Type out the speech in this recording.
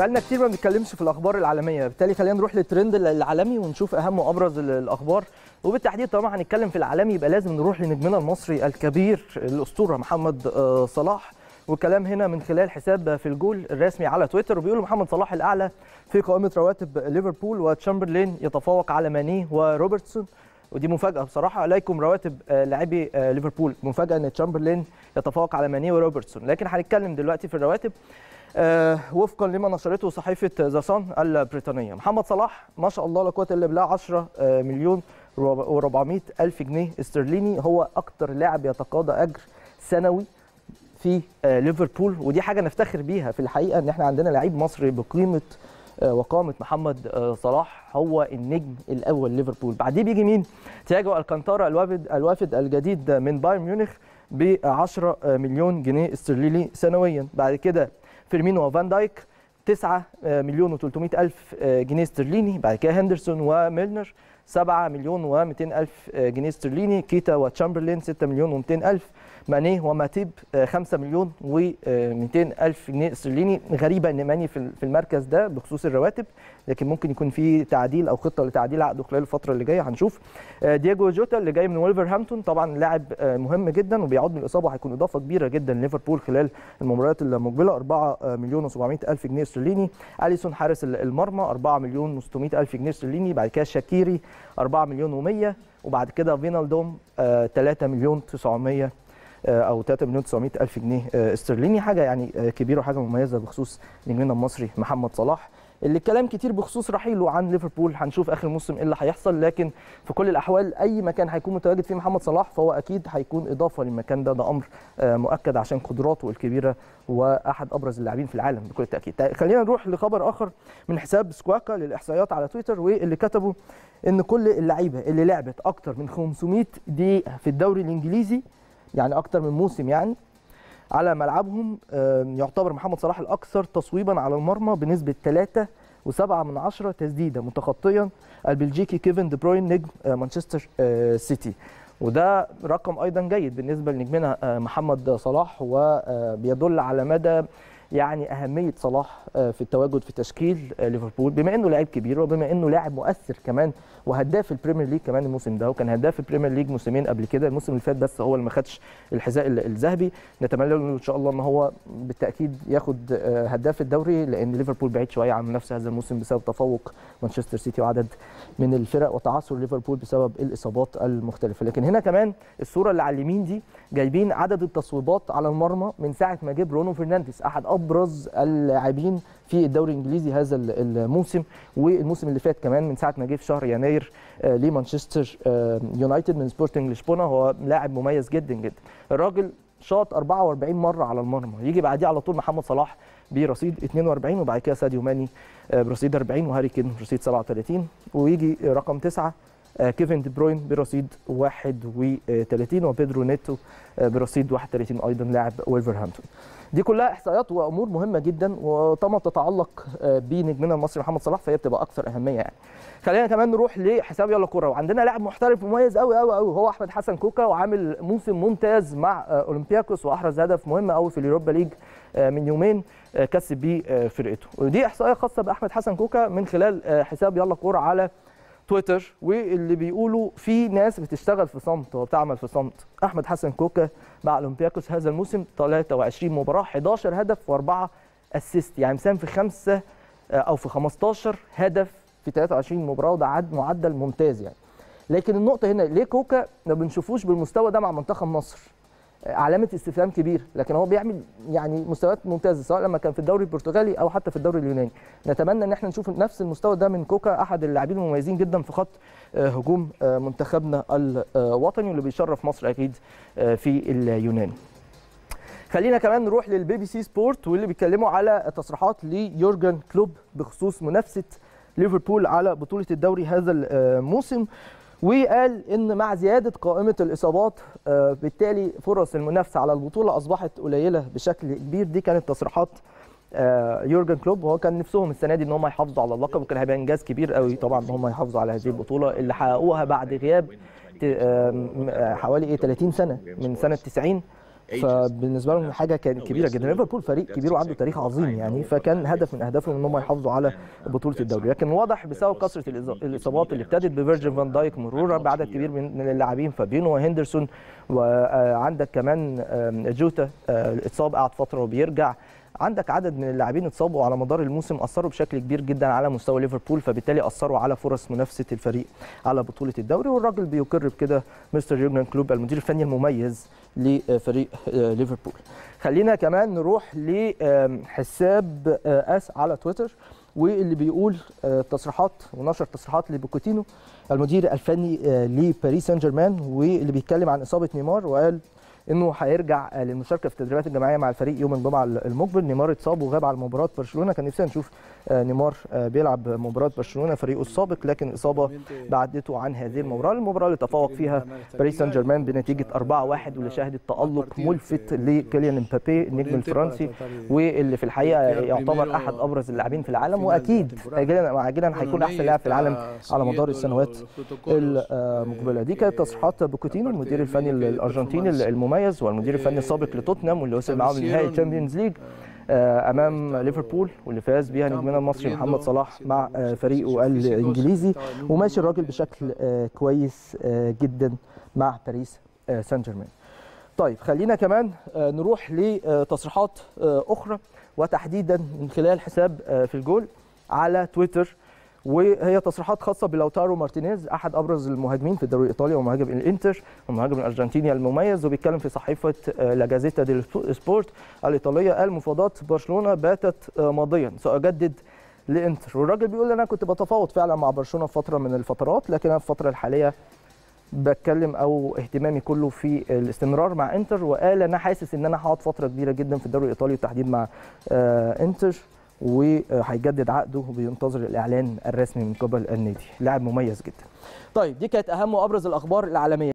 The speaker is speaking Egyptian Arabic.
بقالنا كتير ما بنتكلمش في الاخبار العالميه بالتالي خلينا نروح للترند العالمي ونشوف اهم وابرز ال- الاخبار وبالتحديد طبعا هنتكلم في العالمي يبقى لازم نروح لنجمنا المصري الكبير الاسطوره محمد آه، صلاح والكلام هنا من خلال حساب في الجول الرسمي على تويتر وبيقول محمد صلاح الاعلى في قائمه رواتب ليفربول وتشامبرلين يتفوق على ماني وروبرتسون ودي مفاجاه بصراحه عليكم رواتب آه، لاعبي آه، ليفربول مفاجاه ان تشامبرلين يتفوق على ماني وروبرتسون لكن هنتكلم دلوقتي في الرواتب آه، وفقا لما نشرته صحيفه ذا صن البريطانيه محمد صلاح ما شاء الله لا قوه الا بالله 10 آه، مليون و400 الف جنيه استرليني هو اكتر لاعب يتقاضى اجر سنوي في آه، ليفربول ودي حاجه نفتخر بيها في الحقيقه ان احنا عندنا لعيب مصري بقيمه آه، وقامه محمد آه، صلاح هو النجم الاول ليفربول بعديه بيجي مين تياجو الكانتارا الوافد الوافد الجديد من بايرن ميونخ ب 10 مليون جنيه استرليني سنويا بعد كده فيرمينو وفان دايك 9 مليون و300 الف جنيه استرليني بعد كده هندرسون وميلنر 7 مليون و200 الف جنيه استرليني كيتا وتشامبرلين 6 مليون و200 الف ماني وماتيب 5 مليون و200 الف جنيه استرليني غريبه ان ماني في في المركز ده بخصوص الرواتب لكن ممكن يكون في تعديل او خطه لتعديل عقده خلال الفتره اللي جايه هنشوف آه، دييجو جوتا اللي جاي من ولفرهامبتون طبعا لاعب آه، مهم جدا وبيعود من الاصابه هيكون اضافه كبيره جدا ليفربول خلال المباريات المقبله 4 مليون و700 الف جنيه استرليني اليسون حارس المرمى 4 مليون و600 الف جنيه استرليني بعد كده شاكيري 4 مليون و100 وبعد كده فينالدوم آه، 3 مليون 900 آه، او 3 مليون 900 الف جنيه آه، استرليني حاجه يعني آه، كبيره وحاجه مميزه بخصوص نجمنا المصري محمد صلاح اللي الكلام كتير بخصوص رحيله عن ليفربول هنشوف اخر موسم ايه اللي هيحصل لكن في كل الاحوال اي مكان هيكون متواجد فيه محمد صلاح فهو اكيد هيكون اضافه للمكان ده ده امر آه، مؤكد عشان قدراته الكبيره واحد ابرز اللاعبين في العالم بكل تاكيد طيب، خلينا نروح لخبر اخر من حساب سكواكا للاحصائيات على تويتر واللي كتبوا ان كل اللعيبه اللي لعبت اكتر من 500 دقيقه في الدوري الانجليزي يعني اكتر من موسم يعني على ملعبهم آه، يعتبر محمد صلاح الاكثر تصويبا على المرمى بنسبه 3 و7 من عشرة تسديده متخطيا البلجيكي كيفن دي بروين نجم آه، مانشستر آه، سيتي وده رقم ايضا جيد بالنسبه لنجمنا آه، محمد صلاح وبيدل على مدى يعني اهميه صلاح آه، في التواجد في تشكيل آه، ليفربول بما انه لاعب كبير وبما انه لاعب مؤثر كمان وهداف البريمير ليج كمان الموسم ده وكان هداف البريمير ليج موسمين قبل كده الموسم اللي فات بس هو اللي ما خدش الحذاء ال- الذهبي نتمنى له ان شاء الله ان هو بالتاكيد ياخد آه، هداف الدوري لان ليفربول بعيد شويه عن منافسه هذا الموسم بسبب تفوق مانشستر سيتي وعدد من الفرق وتعثر ليفربول بسبب الاصابات المختلفه لكن هنا كمان الصوره اللي على اليمين دي جايبين عدد التصويبات على المرمى من ساعه ما جه برونو فرنانديز احد ابرز اللاعبين في الدوري الانجليزي هذا ال- الموسم والموسم اللي فات كمان من ساعه ما جه في شهر يناير آه، لمانشستر آه، يونايتد من سبورتنج لشبونه هو لاعب مميز جدا جدا الراجل شاط 44 مره على المرمى يجي بعديه على طول محمد صلاح برصيد 42 وبعد كده ساديو ماني آه، برصيد 40 وهاري كين برصيد 37 ويجي رقم 9 آه، كيفن دي بروين برصيد 31 وبيدرو نيتو آه، برصيد 31 ايضا لاعب ويلفرهامبتون دي كلها احصائيات وامور مهمه جدا وطالما تتعلق آه، بنجمنا المصري محمد صلاح فهي بتبقى اكثر اهميه يعني خلينا كمان نروح لحساب يلا كوره وعندنا لاعب محترف مميز قوي قوي قوي هو احمد حسن كوكا وعامل موسم ممتاز مع آه، اولمبياكوس واحرز هدف مهم قوي في اليوروبا ليج آه، من يومين آه، كسب بيه آه، فرقته ودي احصائيه خاصه باحمد حسن كوكا من خلال آه، حساب يلا كوره على تويتر واللي بيقولوا في ناس بتشتغل في صمت وبتعمل في صمت احمد حسن كوكا مع اولمبياكوس هذا الموسم 23 مباراه 11 هدف واربعه اسيست يعني مساهم في خمسه آه، او في 15 هدف في 23 مباراه وده عد معدل ممتاز يعني لكن النقطه هنا ليه كوكا ما بنشوفوش بالمستوى ده مع منتخب مصر آه، علامه استفهام كبير لكن هو بيعمل يعني مستويات ممتازه سواء لما كان في الدوري البرتغالي او حتى في الدوري اليوناني نتمنى ان احنا نشوف نفس المستوى ده من كوكا احد اللاعبين المميزين جدا في خط آه، هجوم آه، منتخبنا الوطني واللي بيشرف مصر اكيد آه، في اليونان خلينا كمان نروح للبي بي سي سبورت واللي بيتكلموا على تصريحات ليورجن كلوب بخصوص منافسه ليفربول على بطوله الدوري هذا الموسم وقال ان مع زياده قائمه الاصابات آه، بالتالي فرص المنافسه على البطوله اصبحت قليله بشكل كبير دي كانت تصريحات آه، يورجن كلوب وهو كان نفسهم السنه دي ان هم يحافظوا على اللقب وكان هيبقى انجاز كبير قوي طبعا ان هم يحافظوا على هذه البطوله اللي حققوها بعد غياب ت- آم، آه، حوالي ايه 30 سنه من سنه 90 فبالنسبه لهم حاجه كانت كبيره جدا ليفربول فريق كبير وعنده تاريخ عظيم يعني فكان هدف من اهدافهم ان هم يحافظوا على بطوله الدوري لكن واضح بسبب كثره الإص- الاصابات اللي ابتدت بفيرجن فان دايك مرورا بعدد كبير من من اللاعبين فابينو وهندرسون وعندك كمان آم، جوتا آه، اتصاب قعد فتره وبيرجع عندك عدد من اللاعبين اتصابوا على مدار الموسم اثروا بشكل كبير جدا على مستوى ليفربول فبالتالي اثروا على فرص منافسه الفريق على بطوله الدوري والراجل بيقر بكده مستر يورجن كلوب المدير الفني المميز لفريق آه، ليفربول خلينا كمان نروح لحساب اس على تويتر واللي بيقول آه، تصريحات ونشر تصريحات لبوكوتينو المدير الفني آه، لباريس سان جيرمان واللي بيتكلم عن اصابه نيمار وقال انه هيرجع آه، للمشاركه في التدريبات الجماعيه مع الفريق يوم الجمعه المقبل نيمار اتصاب وغاب على مباراه برشلونه كان نفسنا نشوف آه، نيمار آه، بيلعب مباراه برشلونه فريقه السابق لكن الاصابه بعدته عن هذه المباراه المباراه اللي تفوق فيها باريس سان جيرمان بنتيجه 4-1 واللي شهدت تالق ملفت لكيليان امبابي النجم الفرنسي واللي في الحقيقه يعتبر احد ابرز اللاعبين في العالم واكيد اجلا وعاجلا هيكون احسن لاعب في العالم على مدار السنوات المقبله دي كانت تصريحات بوكوتينو المدير الفني الارجنتيني المميز والمدير الفني السابق لتوتنهام واللي وصل معاهم لنهائي الشامبيونز ليج آه، امام ليفربول واللي فاز بيها نجمنا المصري محمد صلاح مع آه، فريقه الانجليزي وماشي الراجل بشكل آه، كويس آه، جدا مع باريس آه، سان جيرمان طيب خلينا كمان آه، نروح لتصريحات آه، اخرى وتحديدا من خلال حساب آه، في الجول على تويتر وهي تصريحات خاصه بلوتارو مارتينيز احد ابرز المهاجمين في الدوري الايطالي ومهاجم الانتر والمهاجم الارجنتيني المميز وبيتكلم في صحيفه آه، لا جازيتا ديل سبورت الايطاليه قال مفاوضات برشلونه باتت آه، ماضيا ساجدد لانتر والراجل بيقول انا كنت بتفاوض فعلا مع برشلونه في فتره من الفترات لكن انا في الفتره الحاليه بتكلم او اهتمامي كله في الاستمرار مع انتر وقال انا حاسس ان انا هقعد فتره كبيره جدا في الدوري الايطالي بالتحديد مع آه، انتر وهيجدد عقده وبينتظر الاعلان الرسمي من قبل النادي لاعب مميز جدا طيب دي كانت اهم وابرز الاخبار العالميه